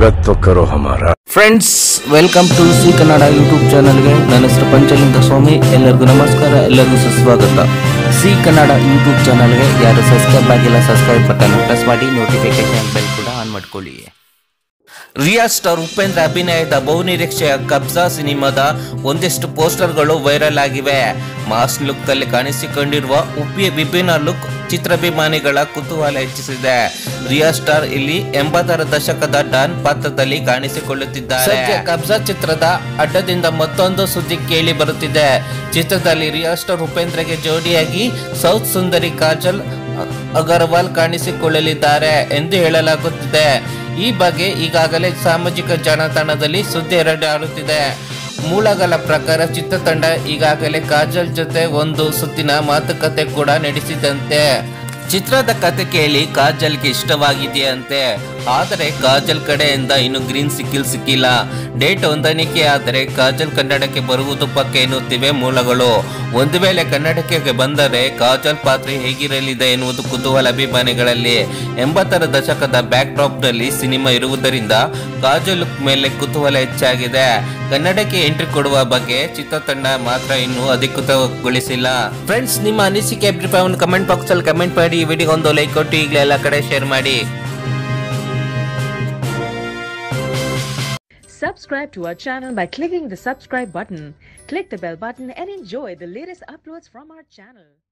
स्वागत तो करो हमारा friends welcome to C Kannada YouTube ಚಾನಲ್ಗೆ ನನ್ನ ಹೆಸರು ಪಂಚಲಿಂಗ ಸ್ವಾಮಿ ಎಲ್ಲರಿಗೂ ನಮಸ್ಕಾರ ಎಲ್ಲರಿಗೂ ಸುಸ್ವಾಗತ ಸಿ ಕನ್ನಡ ಯೂಟ್ಯೂಬ್ ಚಾನಲ್ಗೆ ಯಾರು ಸಬ್ಸ್ಕ್ರೈಬ್ ಆಗಿಲ್ಲ ಸಬ್ಸ್ಕ್ರೈಬ್ ಬಟನ್ ಪ್ರೆಸ್ ಮಾಡಿ ನೋಟಿಫಿಕೇಶನ್ ಬೆಲ್ ಕೂಡ ಆನ್ ಮಾಡ್ಕೊಳ್ಳಿ ರಿಯಾ ಸ್ಟಾರ್ ಉಪೇಂದ್ರ ಅಭಿನಯದ ಬಹುನಿರೀಕ್ಷೆಯ ಕಬ್ಜಾ ಸಿನಿಮಾದ ಒಂದಿಷ್ಟು ಪೋಸ್ಟರ್ಗಳು ವೈರಲ್ ಆಗಿವೆ ಮಾಸ್ ಲುಕ್ ಅಲ್ಲಿ ಕಾಣಿಸಿಕೊಂಡಿರುವ ಉಪ್ಪಿಯ ವಿಭಿನ್ನ ಲುಕ್ ಚಿತ್ರಾಭಿಮಾನಿಗಳ ಕುತೂಹಲ ಹೆಚ್ಚಿಸಿದೆ ರಿಯಾ ಸ್ಟಾರ್ ಇಲ್ಲಿ ಎಂಬತ್ತರ ದಶಕದ ಡಾನ್ ಪಾತ್ರದಲ್ಲಿ ಕಾಣಿಸಿಕೊಳ್ಳುತ್ತಿದ್ದಾರೆ ಸದ್ಯ ಕಬ್ಜಾ ಚಿತ್ರದ ಅಡ್ಡದಿಂದ ಮತ್ತೊಂದು ಸುದ್ದಿ ಕೇಳಿ ಬರುತ್ತಿದೆ ಚಿತ್ರದಲ್ಲಿ ರಿಯಾ ಸ್ಟಾರ್ ಉಪೇಂದ್ರಗೆ ಜೋಡಿಯಾಗಿ ಸೌತ್ ಸುಂದರಿ ಕಾಜಲ್ ಅಗರ್ವಾಲ್ ಕಾಣಿಸಿಕೊಳ್ಳಲಿದ್ದಾರೆ ಎಂದು ಹೇಳಲಾಗುತ್ತಿದೆ ಈ ಬಗ್ಗೆ ಈಗಾಗಲೇ ಸಾಮಾಜಿಕ ಜಾಲತಾಣದಲ್ಲಿ ಸುದ್ದಿ ಹರಡಾಡುತ್ತಿದೆ ಮೂಲಗಳ ಪ್ರಕಾರ ಚಿತ್ರತಂಡ ಈಗಾಗಲೇ ಕಾಜಲ್ ಜೊತೆ ಒಂದು ಸುತ್ತಿನ ಮಾತುಕತೆ ಕೂಡ ನಡೆಸಿದಂತೆ ಚಿತ್ರದ ಕತೆ ಕೇಳಿ ಕಾಜಲ್ಗೆ ಇಷ್ಟವಾಗಿದೆಯಂತೆ ಆದರೆ ಕಾಜಲ್ ಕಡೆಯಿಂದ ಇನ್ನು ಗ್ರೀನ್ ಸಿಕ್ಕಿಲ್ ಸಿಕ್ಕಿಲ್ಲ ಡೇಟ್ ಹೊಂದಾಣಿಕೆ ಆದರೆ ಕಾಜಲ್ ಕನ್ನಡಕ್ಕೆ ಬರುವುದು ಪಕ್ಕ ಎನ್ನುತ್ತಿವೆ ಮೂಲಗಳು ಒಂದು ವೇಳೆ ಕನ್ನಡಕ್ಕೆ ಬಂದರೆ ಕಾಜಲ್ ಪಾತ್ರ ಹೇಗಿರಲಿದೆ ಎನ್ನುವುದು ಕುತೂಹಲ ಅಭಿಮಾನಿಗಳಲ್ಲಿ ಎಂಬತ್ತರ ದಶಕದ ಬ್ಯಾಕ್ ಡ್ರಾಪ್ ನಲ್ಲಿ ಸಿನಿಮಾ ಇರುವುದರಿಂದ ಕಾಜಲ್ ಲುಕ್ ಮೇಲೆ ಕುತೂಹಲ ಹೆಚ್ಚಾಗಿದೆ ಕನ್ನಡಕ್ಕೆ ಎಂಟ್ರಿ ಕೊಡುವ ಬಗ್ಗೆ ಚಿತ್ರತಂಡ ಮಾತ್ರ ಇನ್ನೂ ಅಧಿಕೃತಗೊಳಿಸಿಲ್ಲ ಫ್ರೆಂಡ್ಸ್ ನಿಮ್ಮ ಅನಿಸಿಕೆ ಅಭಿಪ್ರಾಯವನ್ನು ಕಮೆಂಟ್ ಬಾಕ್ಸ್ ಅಲ್ಲಿ ಕಮೆಂಟ್ ಮಾಡಿ ಈ ವಿಡಿಯೋ ಒಂದು ಲೈಕ್ ಕೊಟ್ಟು ಈಗಲೇ ಎಲ್ಲ ಕಡೆ ಶೇರ್ ಮಾಡಿ Subscribe to our channel by clicking the subscribe button. Click the bell button and enjoy the latest uploads from our channel.